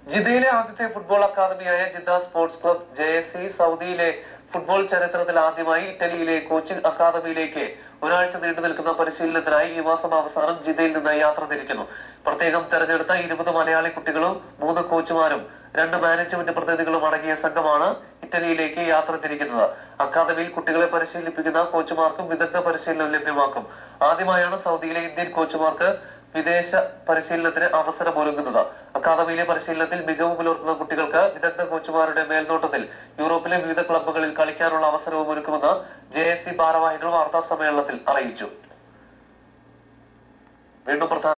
ജിദ്ദയിലെ ആദ്യത്തെ ഫുട്ബോൾ അക്കാദമിയായ Jeddah sports club J S C സൗദിയിലെ ഫുട്ബോൾ ചരിത്രത്തിൽ ആദ്യമായി ഇറ്റലിയിലെ കോച്ചിംഗ് അക്കാദമിയിലേക്ക് ഒരാഴ്ച നീണ്ടു നിൽക്കുന്ന പരിശീലനത്തിനായി ഈ മാസം അവസാനം ജിദ്ദയിൽ നിന്ന് യാത്ര തിരിക്കുന്നു പ്രത്യേകം തെരഞ്ഞെടുത്ത ഇരുപത് മലയാളി കുട്ടികളും മൂന്ന് കോച്ചുമാരും രണ്ട് മാനേജ്മെന്റ് പ്രതിനിധികളും അടങ്ങിയ സംഘമാണ് ഇറ്റലിയിലേക്ക് യാത്ര തിരിക്കുന്നത് അക്കാദമിയിൽ കുട്ടികളെ പരിശീലിപ്പിക്കുന്ന കോച്ചുമാർക്കും വിദഗ്ധ പരിശീലനം ലഭ്യമാക്കും ആദ്യമായാണ് സൗദിയിലെ ഇന്ത്യൻ കോച്ചുമാർക്ക് വിദേശ പരിശീലനത്തിന് അവസരം ഒരുങ്ങുന്നത് അക്കാദമിയിലെ പരിശീലനത്തിൽ മികവ് പുലർത്തുന്ന കുട്ടികൾക്ക് വിദഗ്ധ കോച്ചുമാരുടെ മേൽനോട്ടത്തിൽ യൂറോപ്പിലെ വിവിധ ക്ലബ്ബുകളിൽ കളിക്കാനുള്ള അവസരവും ഒരുക്കുമെന്ന് ജെ എസ് സി ഭാരവാഹികൾ വാർത്താ സമ്മേളനത്തിൽ അറിയിച്ചു വീണ്ടും പ്രധാന